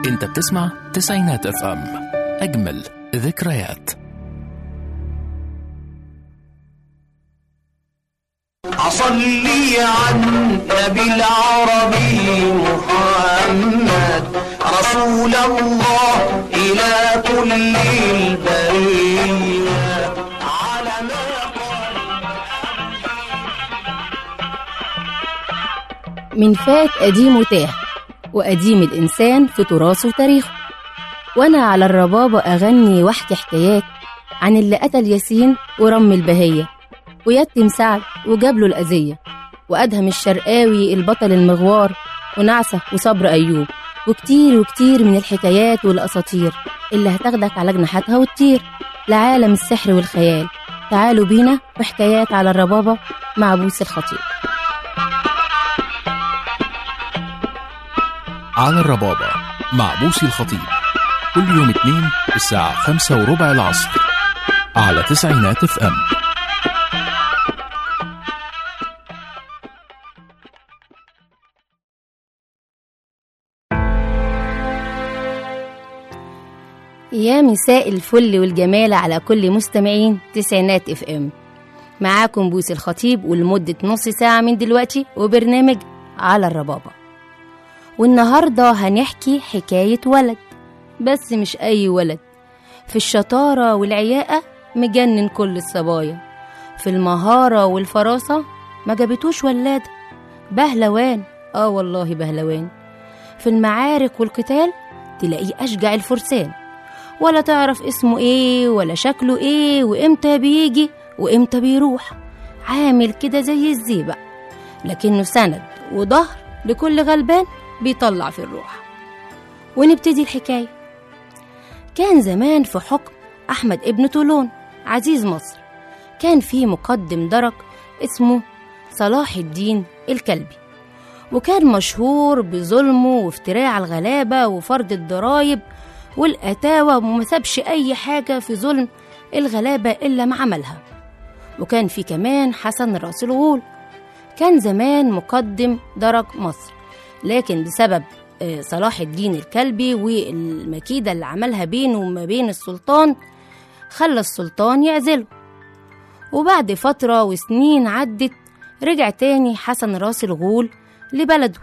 انت بتسمع تسعينات اف ام اجمل ذكريات أصلي على النبي العربي محمد رسول الله إلى كل البرية على ما من فات قديم وتاه وقديم الإنسان في تراثه وتاريخه وأنا على الربابة أغني واحكي حكايات عن اللي قتل ياسين ورم البهية ويتم سعد وجاب له الأذية وأدهم الشرقاوي البطل المغوار ونعسة وصبر أيوب وكتير وكتير من الحكايات والأساطير اللي هتاخدك على جناحاتها وتطير لعالم السحر والخيال تعالوا بينا بحكايات على الربابة مع بوس الخطيب على الربابة مع بوسي الخطيب كل يوم اثنين الساعة خمسة وربع العصر على تسعينات اف ام يا مساء الفل والجمال على كل مستمعين تسعينات اف ام معاكم بوس الخطيب ولمدة نص ساعة من دلوقتي وبرنامج على الربابة والنهاردة هنحكي حكاية ولد بس مش أي ولد في الشطارة والعياقة مجنن كل الصبايا في المهارة والفراسة ما جابتوش ولادة بهلوان اه والله بهلوان في المعارك والقتال تلاقيه أشجع الفرسان ولا تعرف اسمه ايه ولا شكله ايه وامتى بيجي وامتى بيروح عامل كده زي الزيبق لكنه سند وظهر لكل غلبان بيطلع في الروح ونبتدي الحكاية كان زمان في حكم أحمد ابن طولون عزيز مصر كان في مقدم درك اسمه صلاح الدين الكلبي وكان مشهور بظلمه وافتراء على الغلابة وفرض الضرايب والقتاوة وما سابش أي حاجة في ظلم الغلابة إلا ما عملها وكان في كمان حسن راس الغول كان زمان مقدم درج مصر لكن بسبب آه، صلاح الدين الكلبي والمكيدة اللي عملها بينه وما بين السلطان خلى السلطان يعزله وبعد فترة وسنين عدت رجع تاني حسن راس الغول لبلده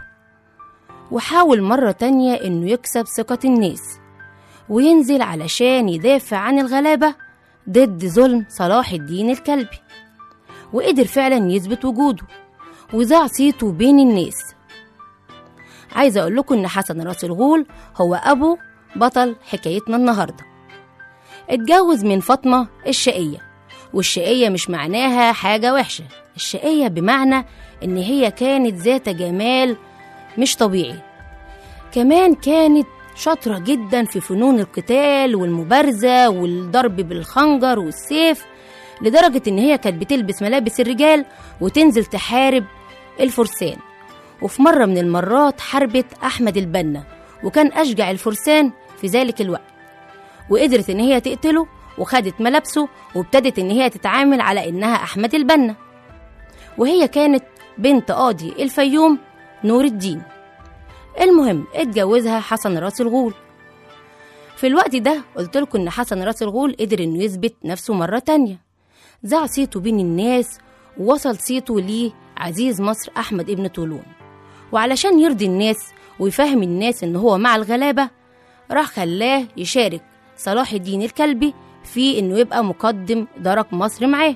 وحاول مرة تانية إنه يكسب ثقة الناس وينزل علشان يدافع عن الغلابة ضد ظلم صلاح الدين الكلبي وقدر فعلا يثبت وجوده وذاع صيته بين الناس عايزة أقول لكم إن حسن راس الغول هو أبو بطل حكايتنا النهاردة اتجوز من فاطمة الشقية والشقية مش معناها حاجة وحشة الشقية بمعنى إن هي كانت ذات جمال مش طبيعي كمان كانت شاطرة جدا في فنون القتال والمبارزة والضرب بالخنجر والسيف لدرجة إن هي كانت بتلبس ملابس الرجال وتنزل تحارب الفرسان وفي مرة من المرات حاربت أحمد البنا وكان أشجع الفرسان في ذلك الوقت وقدرت إن هي تقتله وخدت ملابسه وابتدت إن هي تتعامل على إنها أحمد البنا وهي كانت بنت قاضي الفيوم نور الدين المهم اتجوزها حسن راس الغول في الوقت ده قلت لكم ان حسن راس الغول قدر انه يثبت نفسه مرة تانية ذاع صيته بين الناس ووصل صيته ليه عزيز مصر احمد ابن طولون وعلشان يرضي الناس ويفهم الناس ان هو مع الغلابة راح خلاه يشارك صلاح الدين الكلبي في انه يبقى مقدم درك مصر معاه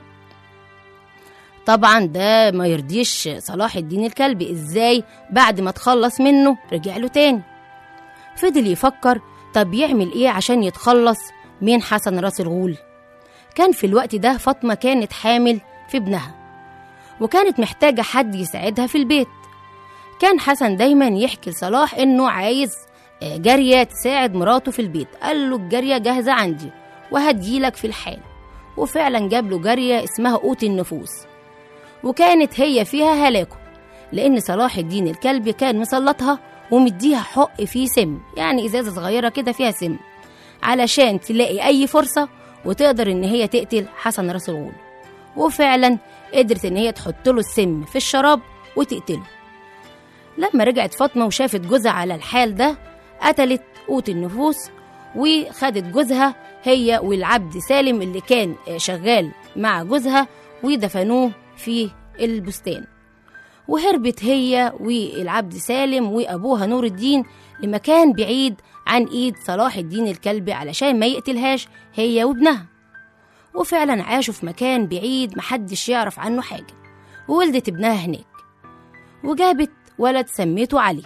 طبعا ده ما يرضيش صلاح الدين الكلبي ازاي بعد ما تخلص منه رجع له تاني فضل يفكر طب يعمل ايه عشان يتخلص من حسن راس الغول كان في الوقت ده فاطمة كانت حامل في ابنها وكانت محتاجة حد يساعدها في البيت كان حسن دايما يحكي لصلاح انه عايز آه، جارية تساعد مراته في البيت قال له الجارية جاهزة عندي وهتجيلك في الحال وفعلا جاب له جارية اسمها قوت النفوس وكانت هي فيها هلاكه لأن صلاح الدين الكلبي كان مسلطها ومديها حق فيه سم يعني إزازة صغيرة كده فيها سم علشان تلاقي أي فرصة وتقدر إن هي تقتل حسن راس الغول وفعلا قدرت إن هي تحط له السم في الشراب وتقتله لما رجعت فاطمة وشافت جوزها على الحال ده قتلت قوت النفوس وخدت جوزها هي والعبد سالم اللي كان آه، شغال مع جوزها ودفنوه في البستان وهربت هي والعبد سالم وأبوها نور الدين لمكان بعيد عن إيد صلاح الدين الكلبي علشان ما يقتلهاش هي وابنها وفعلا عاشوا في مكان بعيد محدش يعرف عنه حاجة وولدت ابنها هناك وجابت ولد سميته علي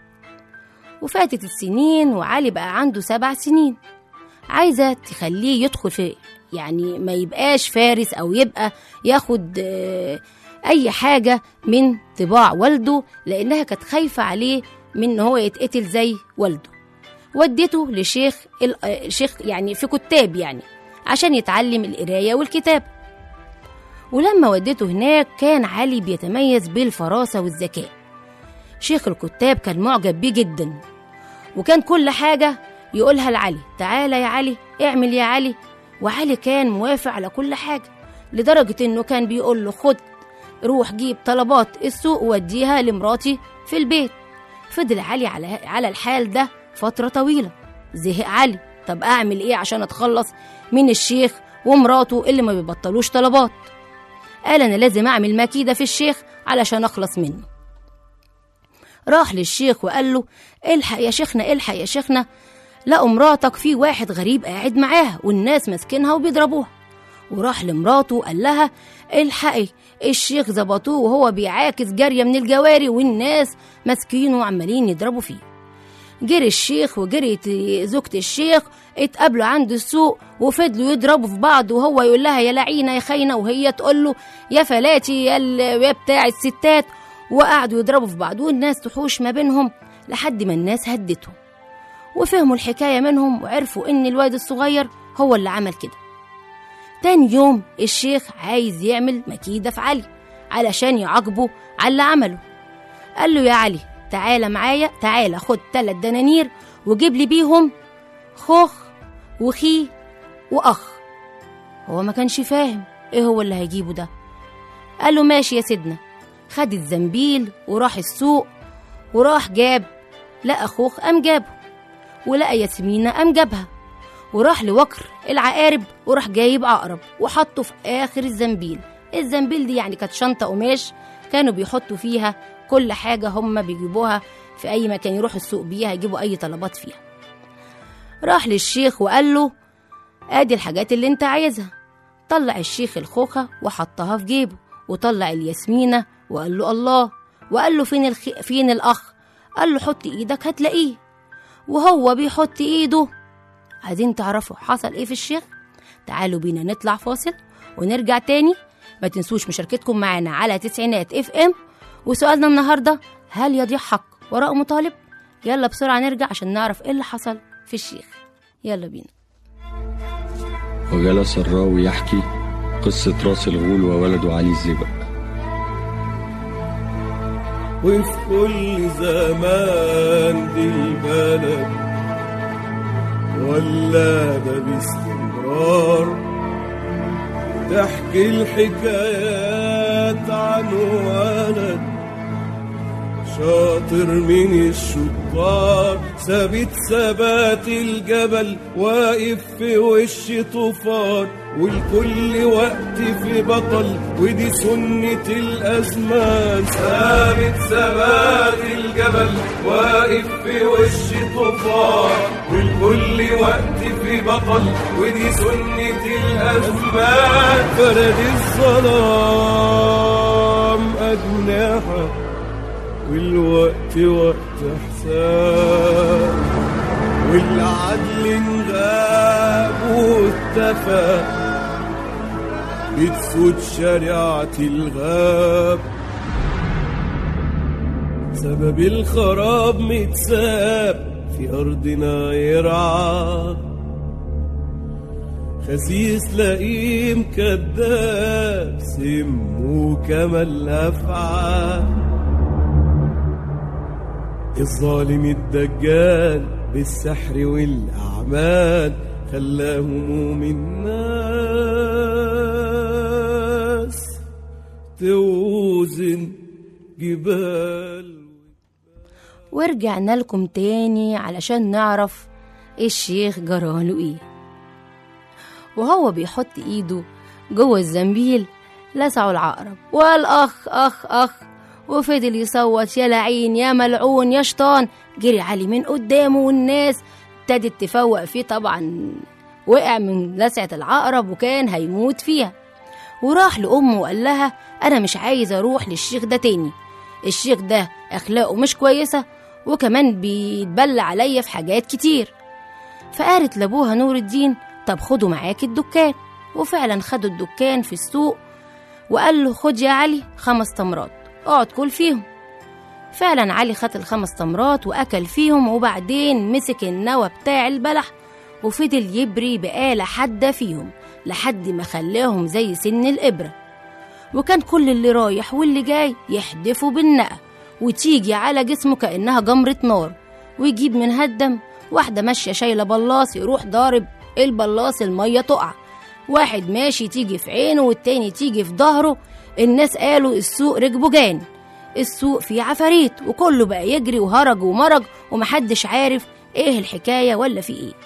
وفاتت السنين وعلي بقى عنده سبع سنين عايزة تخليه يدخل في يعني ما يبقاش فارس أو يبقى ياخد آه، أي حاجة من طباع والده لأنها كانت خايفة عليه من إن هو يتقتل زي والده ودته لشيخ ال- آه، شيخ يعني في كتاب يعني عشان يتعلم القراية والكتابة ولما ودته هناك كان علي بيتميز بالفراسة والذكاء شيخ الكتاب كان معجب بيه جدا وكان كل حاجة يقولها لعلي تعالى يا علي اعمل يا علي وعلي كان موافق على كل حاجة لدرجة انه كان بيقول له خد روح جيب طلبات السوق ووديها لمراتي في البيت فضل علي على على الحال ده فترة طويلة زهق علي طب اعمل ايه عشان اتخلص من الشيخ ومراته اللي ما بيبطلوش طلبات قال انا لازم اعمل مكيدة في الشيخ علشان اخلص منه راح للشيخ وقال له الحق يا شيخنا الحق يا شيخنا لقوا مراتك في واحد غريب قاعد معاها والناس ماسكينها وبيضربوها وراح لمراته قال لها الحقي الشيخ ظبطوه وهو بيعاكس جارية من الجواري والناس ماسكينه وعمالين يضربوا فيه جري الشيخ وجريت زوجة الشيخ اتقابلوا عند السوق وفضلوا يضربوا في بعض وهو يقول لها يا لعينة يا خاينة وهي تقول له يا فلاتي يا, ال- يا بتاع الستات وقعدوا يضربوا في بعض والناس تحوش ما بينهم لحد ما الناس هدتهم وفهموا الحكاية منهم وعرفوا إن الواد الصغير هو اللي عمل كده تاني يوم الشيخ عايز يعمل مكيدة في علي علشان يعاقبه على اللي عمله قال له يا علي تعالى معايا تعالى خد تلات دنانير وجيب لي بيهم خوخ وخي وأخ هو ما كانش فاهم ايه هو اللي هيجيبه ده قال له ماشي يا سيدنا خد الزنبيل وراح السوق وراح جاب لقى خوخ قام جابه ولقى ياسمينة قام جابها وراح لوكر العقارب وراح جايب عقرب وحطه في آخر الزنبيل الزنبيل دي يعني كانت شنطة قماش كانوا بيحطوا فيها كل حاجة هم بيجيبوها في أي مكان يروحوا السوق بيها يجيبوا أي طلبات فيها راح للشيخ وقال له ادي الحاجات اللي انت عايزها طلع الشيخ الخوخة وحطها في جيبه وطلع الياسمينة وقال له الله وقال له فين, الخ... فين الأخ قال له حط إيدك هتلاقيه وهو بيحط إيده عايزين تعرفوا حصل إيه في الشيخ تعالوا بينا نطلع فاصل ونرجع تاني ما تنسوش مشاركتكم معانا على تسعينات اف ام وسؤالنا النهارده هل يضيع حق وراء مطالب يلا بسرعة نرجع عشان نعرف ايه اللي حصل في الشيخ يلا بينا وجلس الراوي يحكي قصة راس الغول وولده علي الزبق وفي كل زمان دي البلد ولادة باستمرار تحكي الحكايات عن ولد شاطر من الشطار ثابت ثبات الجبل واقف في وش طوفان والكل وقت في بطل ودي سنة الأزمان ثابت ثبات الجبل واقف في وش طوفان والكل وقت في بطل ودي سنة الأزمان فرد الظلام أجنحة والوقت وقت حساب والعدل انغاب واختفى بتسود شريعة الغاب سبب الخراب متساب في أرضنا يرعى خسيس لئيم كذاب سمه كما الأفعال الظالم الدجال بالسحر والأعمال خلاه هموم الناس توزن جبال ورجعنا لكم تاني علشان نعرف الشيخ جراله ايه وهو بيحط ايده جوه الزنبيل لسعه العقرب وقال اخ اخ اخ وفضل يصوت يا لعين يا ملعون يا شيطان جري علي من قدامه والناس ابتدت تفوق فيه طبعا وقع من لسعة العقرب وكان هيموت فيها وراح لأمه وقال لها أنا مش عايز أروح للشيخ ده تاني الشيخ ده أخلاقه مش كويسة وكمان بيتبلى عليا في حاجات كتير فقالت لأبوها نور الدين طب خدوا معاك الدكان وفعلا خدوا الدكان في السوق وقال له خد يا علي خمس تمرات اقعد كل فيهم فعلا علي خد الخمس تمرات وأكل فيهم وبعدين مسك النوى بتاع البلح وفضل يبري بآلة حادة فيهم لحد ما خلاهم زي سن الإبرة وكان كل اللي رايح واللي جاي يحدفوا بالنقى وتيجي على جسمه كأنها جمرة نار ويجيب منها الدم واحدة ماشية شايلة بلاص يروح ضارب البلاص المية تقع واحد ماشي تيجي في عينه والتاني تيجي في ظهره الناس قالوا السوق ركبه جان السوق فيه عفاريت وكله بقى يجري وهرج ومرج ومحدش عارف ايه الحكاية ولا في ايه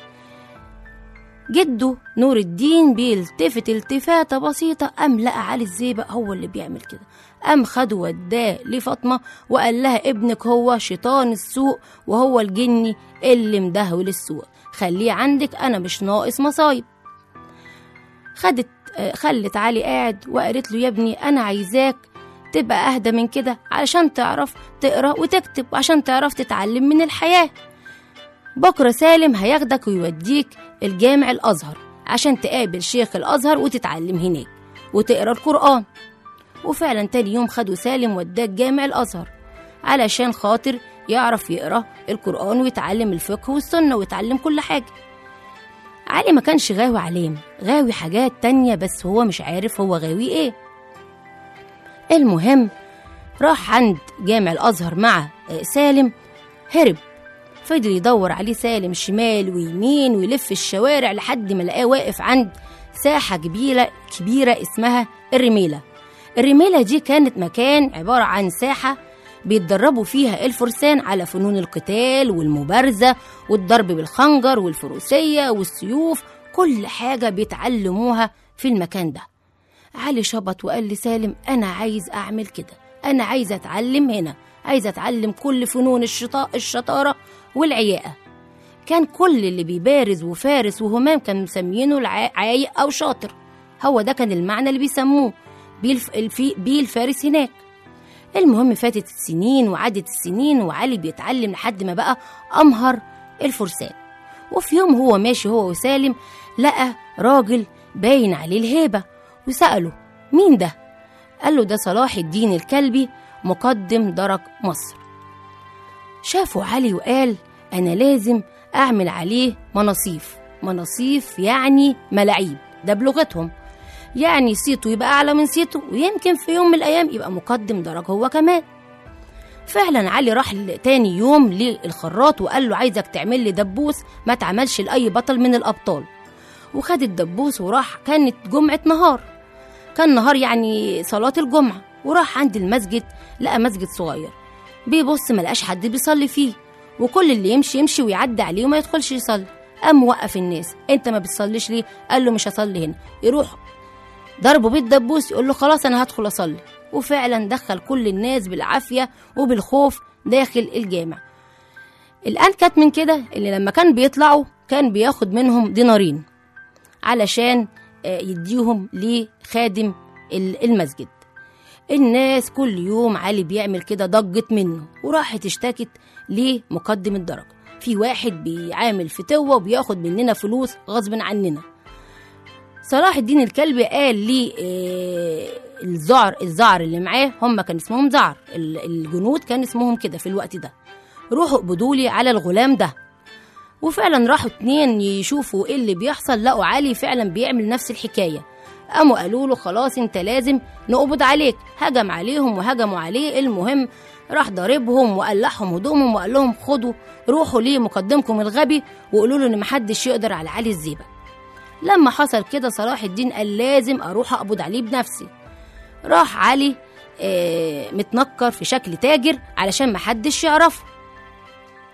جده نور الدين بيلتفت التفاتة بسيطة قام لقى علي الزيبق هو اللي بيعمل كده قام خده وداه لفاطمة وقال لها ابنك هو شيطان السوق وهو الجني اللي مدهول السوق خليه عندك أنا مش ناقص مصايب خدت آه، خلت علي قاعد وقالت له يا ابني أنا عايزاك تبقى أهدى من كده علشان تعرف تقرأ وتكتب وعشان تعرف تتعلم من الحياة بكرة سالم هياخدك ويوديك الجامع الأزهر عشان تقابل شيخ الأزهر وتتعلم هناك وتقرأ القرآن وفعلا تاني يوم خدوا سالم وداه جامع الأزهر علشان خاطر يعرف يقرأ القرآن ويتعلم الفقه والسنة ويتعلم كل حاجة علي ما كانش غاوي عليم غاوي حاجات تانية بس هو مش عارف هو غاوي ايه المهم راح عند جامع الأزهر مع آه، سالم هرب فضل يدور عليه سالم شمال ويمين ويلف الشوارع لحد ما لقاه واقف عند ساحة كبيرة كبيرة اسمها الرميلة الرميلة دي كانت مكان عبارة عن ساحة بيتدربوا فيها الفرسان على فنون القتال والمبارزة والضرب بالخنجر والفروسية والسيوف كل حاجة بيتعلموها في المكان ده علي شبط وقال لسالم أنا عايز أعمل كده أنا عايز أتعلم هنا عايز أتعلم كل فنون الشطاء الشطارة والعياقة كان كل اللي بيبارز وفارس وهمام كانوا مسمينه الع- عايق أو شاطر هو ده كان المعنى اللي بيسموه بيه الف- الفي- بيه الفارس هناك المهم فاتت السنين وعدت السنين وعلي بيتعلم لحد ما بقى أمهر الفرسان وفي يوم هو ماشي هو وسالم لقى راجل باين عليه الهيبة وسأله مين ده؟ قال له ده صلاح الدين الكلبي مقدم درج مصر شافه علي وقال أنا لازم أعمل عليه مناصيف مناصيف يعني ملاعيب ده بلغتهم يعني صيته يبقى أعلى من صيته ويمكن في يوم من الأيام يبقى مقدم درج هو كمان فعلا علي راح ل- تاني يوم للخراط وقال له عايزك تعمل لي دبوس ما تعملش لأي بطل من الأبطال وخد الدبوس وراح كانت جمعة نهار كان نهار يعني صلاة الجمعة وراح عند المسجد لقى مسجد صغير بيبص ملقاش حد بيصلي فيه وكل اللي يمشي يمشي ويعدي عليه وما يدخلش يصلي قام وقف الناس انت ما بتصليش ليه قال له مش هصلي هنا يروح ضربه بالدبوس يقول له خلاص انا هدخل اصلي وفعلا دخل كل الناس بالعافيه وبالخوف داخل الجامع الانكت من كده اللي لما كان بيطلعوا كان بياخد منهم دينارين علشان آه، يديهم لخادم ال- المسجد الناس كل يوم علي بيعمل كده ضجت منه وراحت اشتكت لمقدم الدرجة في واحد بيعامل فتوة وبياخد مننا فلوس غصب عننا صلاح الدين الكلبي قال لي آه، الزعر الزعر اللي معاه هم كان اسمهم زعر ال- الجنود كان اسمهم كده في الوقت ده روحوا اقبضوا لي على الغلام ده وفعلا راحوا اتنين يشوفوا ايه اللي بيحصل لقوا علي فعلا بيعمل نفس الحكايه قاموا قالوا له خلاص انت لازم نقبض عليك هجم عليهم وهجموا عليه المهم راح ضاربهم وقلعهم هدومهم وقال لهم خدوا روحوا ليه مقدمكم الغبي وقولوا له ان محدش يقدر على علي الزيبق لما حصل كده صلاح الدين قال لازم اروح اقبض عليه بنفسي راح علي آه، متنكر في شكل تاجر علشان محدش يعرفه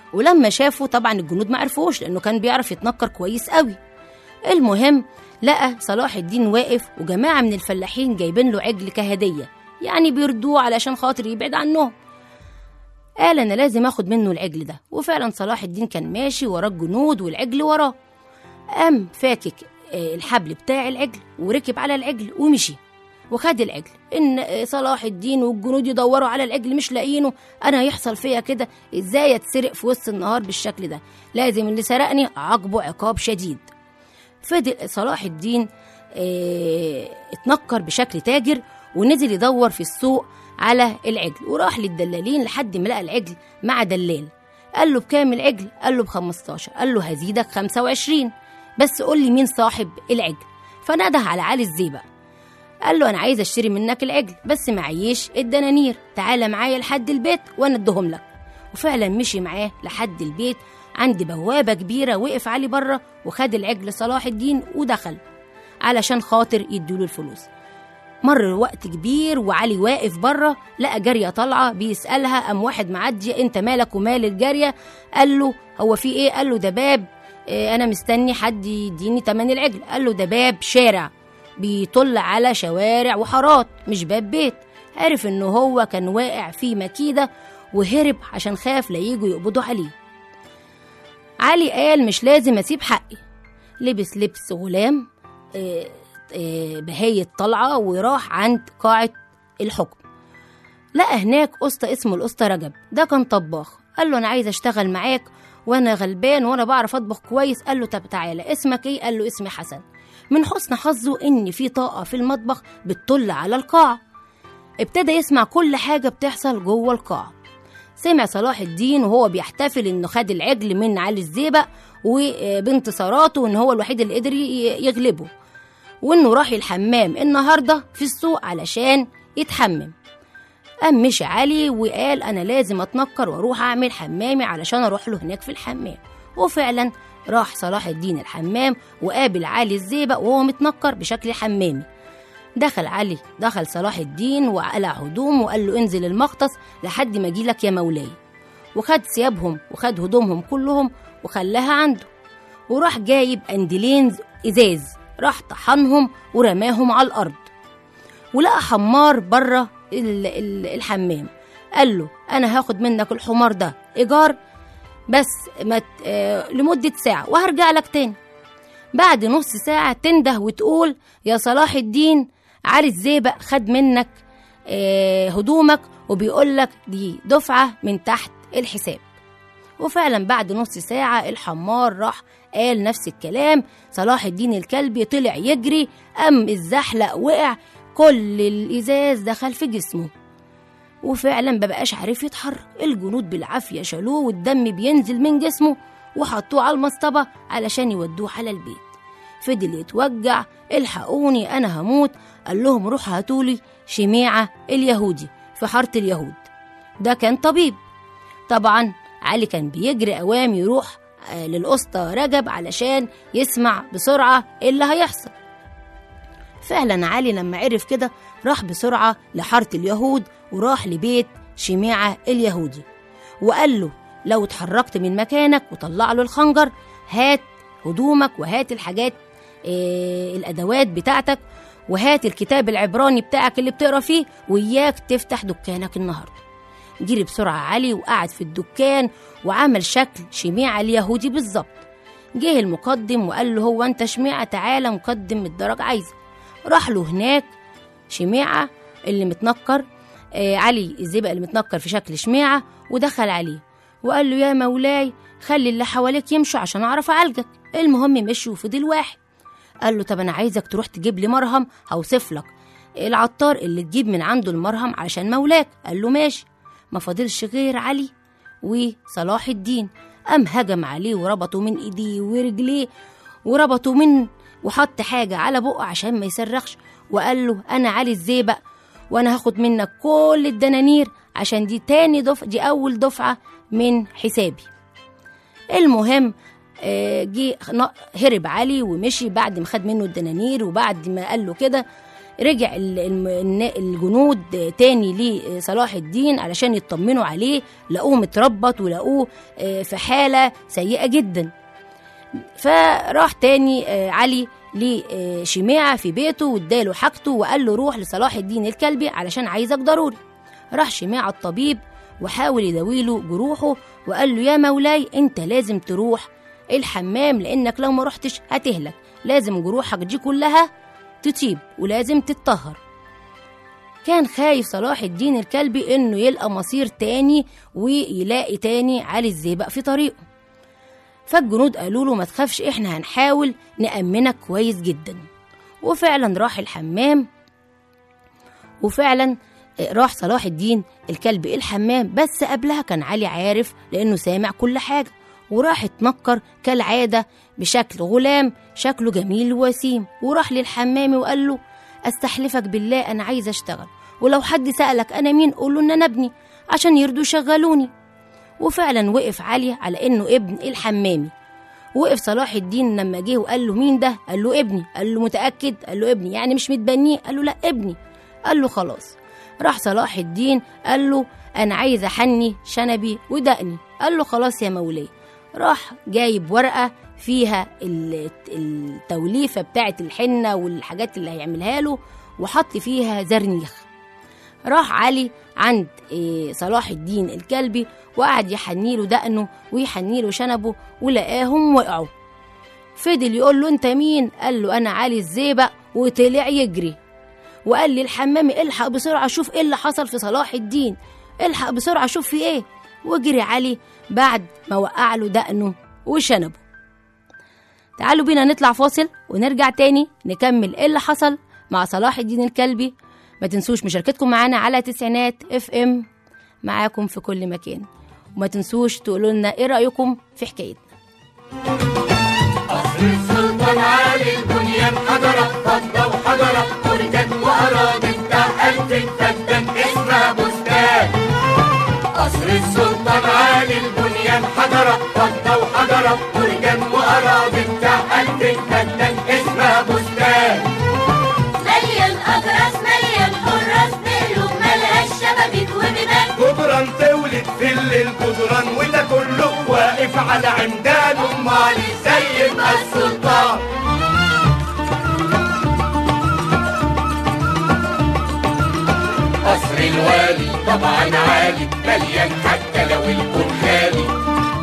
ولما شافه طبعا الجنود ما عرفوش لانه كان بيعرف يتنكر كويس قوي المهم لقى صلاح الدين واقف وجماعه من الفلاحين جايبين له عجل كهديه يعني بيردوه علشان خاطر يبعد عنهم قال انا لازم اخد منه العجل ده وفعلا صلاح الدين كان ماشي وراه الجنود والعجل وراه قام فاكك آه، الحبل بتاع العجل وركب على العجل ومشي وخد العجل ان آه، صلاح الدين والجنود يدوروا على العجل مش لاقيينه انا هيحصل فيا كده ازاي اتسرق في وسط النهار بالشكل ده لازم اللي سرقني اعاقبه عقاب شديد فضل صلاح الدين آه، اتنكر بشكل تاجر ونزل يدور في السوق على العجل وراح للدلالين لحد ما لقى العجل مع دلال قال له بكام العجل قال له ب 15 قال له هزيدك 25 بس قول لي مين صاحب العجل فنده على علي الزيبق قال له انا عايز اشتري منك العجل بس معيش الدنانير تعالى معايا لحد البيت وانا ادهم لك وفعلا مشي معاه لحد البيت عند بوابه كبيره وقف علي بره وخد العجل صلاح الدين ودخل علشان خاطر يديله الفلوس مر وقت كبير وعلي واقف بره لقى جاريه طالعه بيسالها قام واحد معدي انت مالك ومال الجاريه قال له هو في ايه قال له ده باب إيه انا مستني حد يديني تمن العجل قال له ده باب شارع بيطل على شوارع وحارات مش باب بيت عرف انه هو كان واقع في مكيده وهرب عشان خاف لا يجوا يقبضوا عليه علي قال مش لازم اسيب حقي لبس لبس غلام آه، آه، بهاية طلعة وراح عند قاعة الحكم لقى هناك قسطى اسمه القسطى رجب ده كان طباخ قال له انا عايز اشتغل معاك وانا غلبان وانا بعرف اطبخ كويس قال له طب تعالى اسمك ايه قال له اسمي حسن من حسن حظه ان في طاقه في المطبخ بتطل على القاعه ابتدى يسمع كل حاجه بتحصل جوه القاعه سمع صلاح الدين وهو بيحتفل انه خد العجل من علي الزيبق وبانتصاراته وان هو الوحيد اللي قدر ي- يغلبه وانه راح الحمام النهارده في السوق علشان يتحمم قام مشي علي وقال انا لازم اتنكر واروح اعمل حمامي علشان اروح له هناك في الحمام وفعلا راح صلاح الدين الحمام وقابل علي الزيبق وهو متنكر بشكل حمامي دخل علي دخل صلاح الدين وقلع هدومه وقال له انزل المغطس لحد ما اجيلك يا مولاي وخد ثيابهم وخد هدومهم كلهم وخلاها عنده وراح جايب قنديلين ازاز راح طحنهم ورماهم على الارض ولقى حمار بره ال- ال- الحمام قال له انا هاخد منك الحمار ده ايجار بس ما ت- آه، لمده ساعه وهرجع لك تاني بعد نص ساعه تنده وتقول يا صلاح الدين علي الزيبق خد منك آه، هدومك وبيقول لك دي دفعه من تحت الحساب وفعلا بعد نص ساعة الحمار راح قال نفس الكلام صلاح الدين الكلبي طلع يجري قام الزحلق وقع كل الإزاز دخل في جسمه وفعلا مبقاش عارف يتحرك الجنود بالعافية شالوه والدم بينزل من جسمه وحطوه على المصطبة علشان يودوه على البيت فضل يتوجع الحقوني أنا هموت قال لهم روحوا هاتولي شميعة اليهودي في حارة اليهود ده كان طبيب طبعا علي كان بيجري أوام يروح آه، للقسطى رجب علشان يسمع بسرعة إيه اللي هيحصل فعلا علي لما عرف كده راح بسرعة لحارة اليهود وراح لبيت شميعة اليهودي وقال له لو اتحركت من مكانك وطلع له الخنجر هات هدومك وهات الحاجات آه، الأدوات بتاعتك وهات الكتاب العبراني بتاعك اللي بتقرا فيه وإياك تفتح دكانك النهارده جري بسرعة علي وقعد في الدكان وعمل شكل شميعة اليهودي بالظبط جه المقدم وقال له هو انت شميعة تعالى مقدم الدرج عايزة راح له هناك شميعة اللي متنكر آه علي الزبق اللي متنكر في شكل شميعة ودخل عليه وقال له يا مولاي خلي اللي حواليك يمشوا عشان اعرف اعالجك المهم مشي وفضل واحد قال له طب انا عايزك تروح تجيب لي مرهم هوصف لك العطار اللي تجيب من عنده المرهم عشان مولاك قال له ماشي ما فاضلش غير علي وصلاح الدين قام هجم عليه وربطه من ايديه ورجليه وربطه من وحط حاجة على بقه عشان ما يصرخش وقال له أنا علي الزيبق وأنا هاخد منك كل الدنانير عشان دي تاني دفعة دي أول دفعة من حسابي المهم آه، جه ن- هرب علي ومشي بعد ما خد منه الدنانير وبعد ما قال له كده رجع ال- الم- النا- الجنود تاني لصلاح الدين علشان يطمنوا عليه لقوه متربط ولقوه آه، في حالة سيئة جدا فراح تاني آه، علي لشماعة في بيته واداله حاجته وقال له روح لصلاح الدين الكلبي علشان عايزك ضروري راح شماعة الطبيب وحاول يداويله جروحه وقال له يا مولاي انت لازم تروح الحمام لانك لو ما رحتش هتهلك لازم جروحك دي كلها تطيب ولازم تتطهر كان خايف صلاح الدين الكلبي انه يلقى مصير تاني ويلاقي تاني علي الزيبق في طريقه فالجنود قالوا له ما تخافش احنا هنحاول نأمنك كويس جدا وفعلا راح الحمام وفعلا راح صلاح الدين الكلب الحمام بس قبلها كان علي عارف لانه سامع كل حاجه وراح اتنكر كالعاده بشكل غلام شكله جميل ووسيم وراح للحمام وقال له استحلفك بالله انا عايز اشتغل ولو حد سالك انا مين قول له ان انا ابني عشان يرضوا يشغلوني وفعلا وقف علي على انه ابن الحمامي وقف صلاح الدين لما جه وقال له مين ده قال له ابني قال له متاكد قال له ابني يعني مش متبنيه قال له لا ابني قال له خلاص راح صلاح الدين قال له انا عايز احني شنبي ودقني قال له خلاص يا مولاي راح جايب ورقه فيها ال- التوليفه بتاعه الحنه والحاجات اللي هيعملها له وحط فيها زرنيخ راح علي عند إيه، صلاح الدين الكلبي وقعد يحنيله دقنه ويحنيله شنبه ولقاهم وقعوا فضل يقول له انت مين قال له انا علي الزيبق وطلع يجري وقال لي الحمامي الحق بسرعه شوف ايه اللي حصل في صلاح الدين الحق بسرعه شوف في ايه وجري علي بعد ما وقع له دقنه وشنبه تعالوا بينا نطلع فاصل ونرجع تاني نكمل ايه اللي حصل مع صلاح الدين الكلبي ما تنسوش مشاركتكم معانا على تسعينات اف ام معاكم في كل مكان وما تنسوش تقولوا لنا ايه رايكم في حكايتنا قصر السلطان علي البنيان حجرة فضة وحجرة برجان وأراضي بتاع ألف فدان اسمها بستان قصر السلطان علي البنيان حجرة فضة وحجرة برجان وأراضي بتاع ألف فدان اسمها بستان مليان أجرس مليان حراس بقلوب ملهاش شبابيك وبيبان جدران تولد في الليل جدران وده كله واقف على عمدان امال ازاي يبقى السلطان قصر الوالي طبعا عالي مليان حتى لو الكون خالي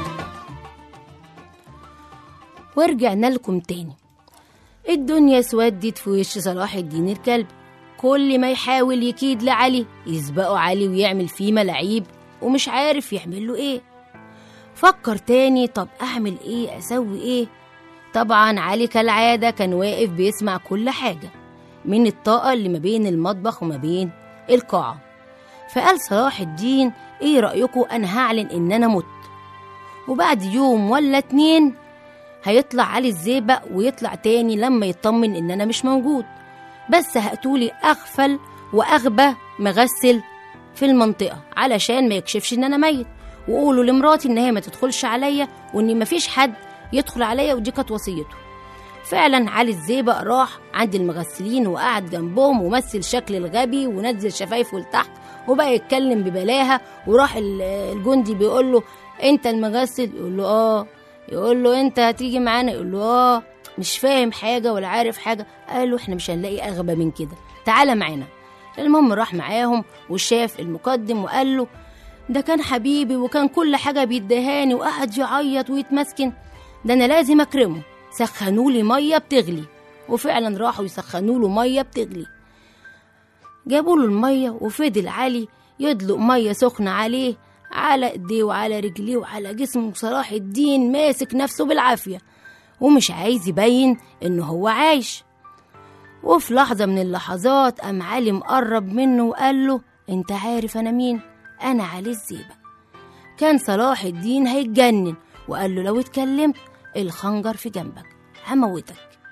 ورجعنا لكم تاني الدنيا اسودت في وش صلاح الدين الكلب كل ما يحاول يكيد لعلي يسبقه علي ويعمل فيه ملاعيب ومش عارف يعمل له ايه فكر تاني طب اعمل ايه اسوي ايه طبعا علي كالعادة كان واقف بيسمع كل حاجة من الطاقة اللي ما بين المطبخ وما بين القاعة فقال صلاح الدين ايه رأيكم انا هعلن ان انا مت وبعد يوم ولا اتنين هيطلع علي الزيبق ويطلع تاني لما يطمن ان انا مش موجود بس هاتولي اغفل واغبى مغسل في المنطقة علشان ما يكشفش ان انا ميت وقولوا لمراتي ان هي ما تدخلش عليا وان مفيش حد يدخل عليا ودي كانت وصيته فعلا علي الزيبق راح عند المغسلين وقعد جنبهم ومثل شكل الغبي ونزل شفايفه لتحت وبقى يتكلم ببلاهه وراح ال- الجندي بيقول له انت المغسل يقول له اه يقول له انت هتيجي معانا يقول له اه مش فاهم حاجه ولا عارف حاجه قال له احنا مش هنلاقي اغبى من كده تعالى معانا المهم راح معاهم وشاف المقدم وقال له ده كان حبيبي وكان كل حاجه بيدهاني وقعد يعيط ويتمسكن ده انا لازم اكرمه سخنوا لي ميه بتغلي وفعلا راحوا يسخنوا له ميه بتغلي جابوا له الميه وفضل علي يدلق ميه سخنه عليه على ايديه وعلى رجليه وعلى جسمه صلاح الدين ماسك نفسه بالعافيه ومش عايز يبين انه هو عايش وفي لحظه من اللحظات قام علي مقرب منه وقال له انت عارف انا مين انا علي الزيبق كان صلاح الدين هيتجنن وقال له لو اتكلمت الخنجر في جنبك هموتك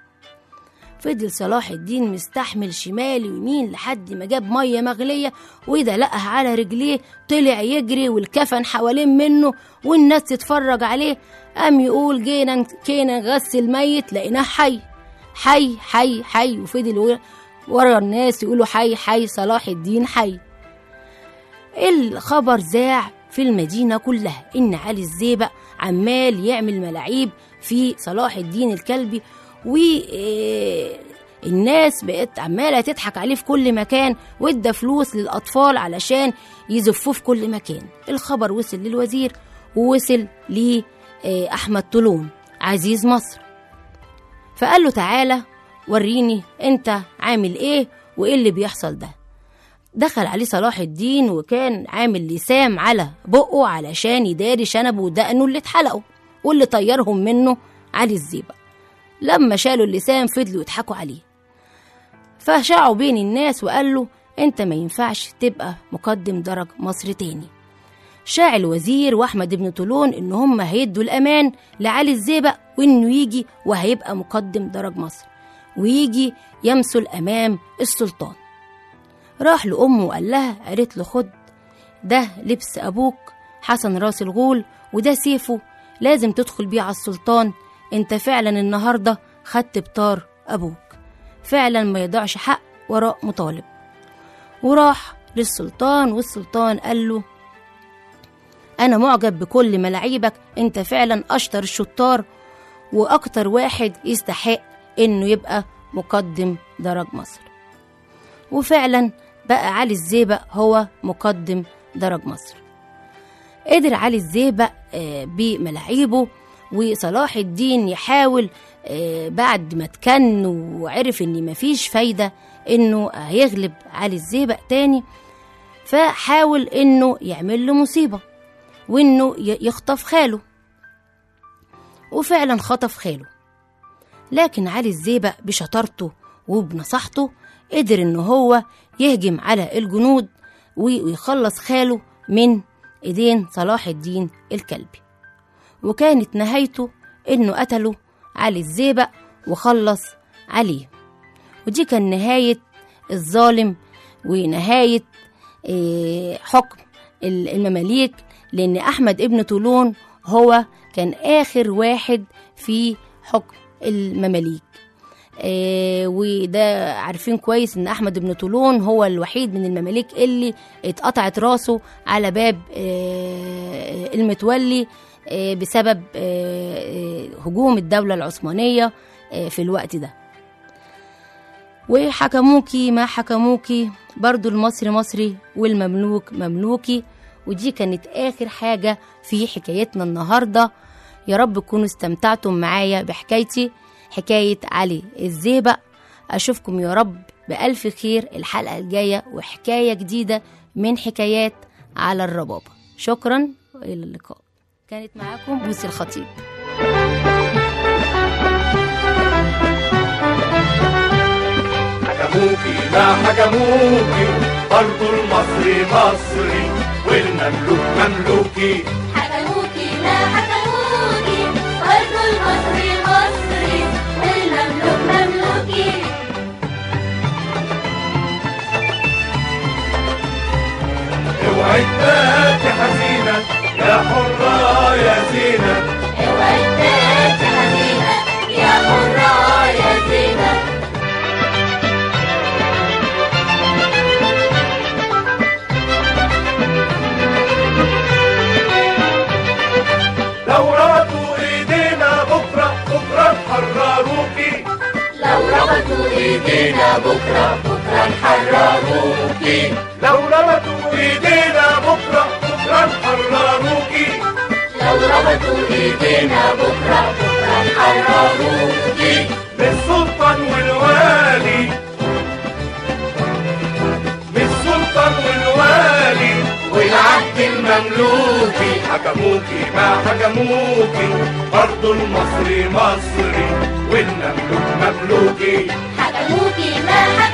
فضل صلاح الدين مستحمل شمال ويمين لحد ما جاب ميه مغليه ودلقها على رجليه طلع يجري والكفن حوالين منه والناس تتفرج عليه قام يقول جينا كينا نغسل ميت لقيناه حي حي حي حي وفضل يقول ورا الناس يقولوا حي حي صلاح الدين حي الخبر ذاع في المدينة كلها إن علي الزيبق عمال يعمل ملاعيب في صلاح الدين الكلبي والناس بقت عمالة تضحك عليه في كل مكان وادى فلوس للأطفال علشان يزفوه في كل مكان الخبر وصل للوزير ووصل لأحمد طولون عزيز مصر فقال له تعالى وريني انت عامل ايه وايه اللي بيحصل ده دخل عليه صلاح الدين وكان عامل لسام على بقه علشان يداري شنبه ودقنه اللي اتحلقوا واللي طيرهم منه علي الزيبق لما شالوا اللسام فضلوا يضحكوا عليه فشاعوا بين الناس وقال له انت ما ينفعش تبقى مقدم درج مصر تاني شاع الوزير واحمد بن طولون ان هم هيدوا الامان لعلي الزيبق وانه يجي وهيبقى مقدم درج مصر ويجي يمثل امام السلطان راح لامه وقال لها قالت له خد ده لبس ابوك حسن راس الغول وده سيفه لازم تدخل بيه على السلطان انت فعلا النهارده خدت بطار ابوك فعلا ما يضيعش حق وراء مطالب وراح للسلطان والسلطان قال له أنا معجب بكل ملاعيبك أنت فعلا أشطر الشطار وأكتر واحد يستحق إنه يبقى مقدم درج مصر وفعلا بقى علي الزيبق هو مقدم درج مصر قدر علي الزيبق آه، بملاعيبه وصلاح الدين يحاول آه، بعد ما اتكن وعرف ان مفيش فايدة انه هيغلب علي الزيبق تاني فحاول انه يعمل له مصيبة وانه ي- يخطف خاله وفعلا خطف خاله لكن علي الزيبق بشطارته وبنصحته قدر ان هو يهجم على الجنود وي- ويخلص خاله من ايدين صلاح الدين الكلبي وكانت نهايته انه قتله علي الزيبق وخلص عليه ودي كان نهاية الظالم ونهاية آه، حكم ال- المماليك لأن أحمد ابن طولون هو كان آخر واحد في حكم المماليك آه، وده عارفين كويس ان احمد بن طولون هو الوحيد من المماليك اللي اتقطعت راسه على باب آه، المتولي آه، بسبب آه، آه، هجوم الدولة العثمانية آه، في الوقت ده وحكموكي ما حكموكي برضو المصري مصري والمملوك مملوكي ودي كانت آخر حاجة في حكايتنا النهاردة يا رب تكونوا استمتعتم معايا بحكايتي حكاية علي الزيبق أشوفكم يا رب بألف خير الحلقة الجاية وحكاية جديدة من حكايات على الربابة شكرا وإلى اللقاء كانت معاكم بوسي الخطيب حكموكي ما حكموكي برضو المصري مصري والمملوك مملوكي حكموكي ما حكموكي برضو المصري مصري والمملوك مملوكي اوعي تباتي حزينة يا حرة يا زينة اوعي تباتي حزينة يا حرة يا زينة لو ربطوا ايدينا بكرة بكرة نحرروكي لو ربطوا ايدينا بكرة بكرة نحرروكي لو ربطوا ايدينا بكرة بكرة نحرروكي لو ربطوا ايدينا بكرة بكرة نحرروكي بالسلطان والوالي بالسلطان والوالي والعهد المملوكي حكموكي ما حكموكي برضو المصري مصري والمملوك مملوكي حكموكي ما حكموكي